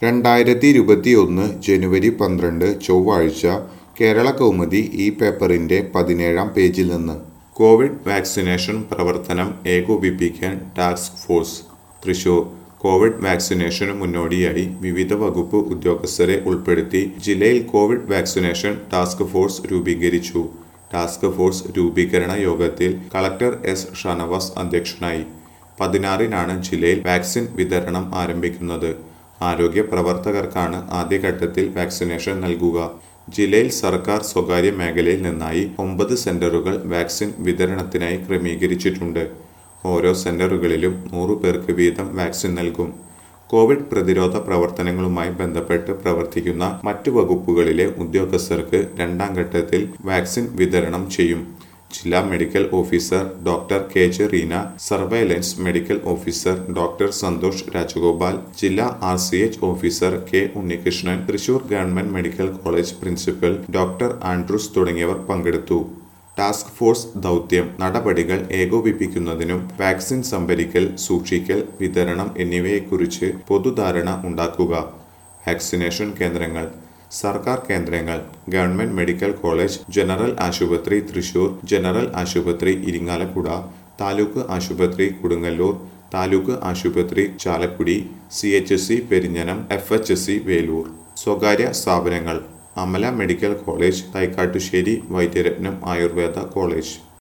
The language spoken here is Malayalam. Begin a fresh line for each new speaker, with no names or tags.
രണ്ടായിരത്തി ഇരുപത്തിയൊന്ന് ജനുവരി പന്ത്രണ്ട് ചൊവ്വാഴ്ച കേരള കൗമുദി ഈ പേപ്പറിന്റെ പതിനേഴാം പേജിൽ നിന്ന് കോവിഡ് വാക്സിനേഷൻ പ്രവർത്തനം ഏകോപിപ്പിക്കാൻ ടാസ്ക് ഫോഴ്സ് തൃശൂർ കോവിഡ് വാക്സിനേഷന് മുന്നോടിയായി വിവിധ വകുപ്പ് ഉദ്യോഗസ്ഥരെ ഉൾപ്പെടുത്തി ജില്ലയിൽ കോവിഡ് വാക്സിനേഷൻ ടാസ്ക് ഫോഴ്സ് രൂപീകരിച്ചു ടാസ്ക് ഫോഴ്സ് രൂപീകരണ യോഗത്തിൽ കളക്ടർ എസ് ഷനവാസ് അധ്യക്ഷനായി പതിനാറിനാണ് ജില്ലയിൽ വാക്സിൻ വിതരണം ആരംഭിക്കുന്നത് ആരോഗ്യ പ്രവർത്തകർക്കാണ് ആദ്യഘട്ടത്തിൽ വാക്സിനേഷൻ നൽകുക ജില്ലയിൽ സർക്കാർ സ്വകാര്യ മേഖലയിൽ നിന്നായി ഒമ്പത് സെന്ററുകൾ വാക്സിൻ വിതരണത്തിനായി ക്രമീകരിച്ചിട്ടുണ്ട് ഓരോ സെന്ററുകളിലും നൂറു പേർക്ക് വീതം വാക്സിൻ നൽകും കോവിഡ് പ്രതിരോധ പ്രവർത്തനങ്ങളുമായി ബന്ധപ്പെട്ട് പ്രവർത്തിക്കുന്ന മറ്റു വകുപ്പുകളിലെ ഉദ്യോഗസ്ഥർക്ക് രണ്ടാം ഘട്ടത്തിൽ വാക്സിൻ വിതരണം ചെയ്യും ജില്ലാ medical officer doctor K J Reena surveillance medical officer doctor Santhosh Rajagopal ജില്ലാ R C H officer K Unnikrishnan Thrissur government medical college principal doctor Andrews തുടങ്ങിയവർ പങ്കെടുത്തു ടാസ്ക് ഫോഴ്സ് ദൗത്യം നടപടികൾ ഏകോപിപ്പിക്കുന്നതിനും വാക്സിൻ സംഭരിക്കൽ സൂക്ഷിക്കൽ വിതരണം എന്നിവയെക്കുറിച്ച് പൊതുധാരണ ഉണ്ടാക്കുക വാക്സിനേഷൻ കേന്ദ്രങ്ങൾ സർക്കാർ കേന്ദ്രങ്ങൾ ഗവൺമെന്റ് മെഡിക്കൽ കോളേജ് ജനറൽ ആശുപത്രി തൃശൂർ ജനറൽ ആശുപത്രി ഇരിങ്ങാലക്കുട താലൂക്ക് ആശുപത്രി കൊടുങ്ങല്ലൂർ താലൂക്ക് ആശുപത്രി Chalakudy C H S C Perinjanam F H S C Velur സ്വകാര്യ സ്ഥാപനങ്ങൾ Amala medical college Thaikkattussery Vaidyaratnam Ayurveda college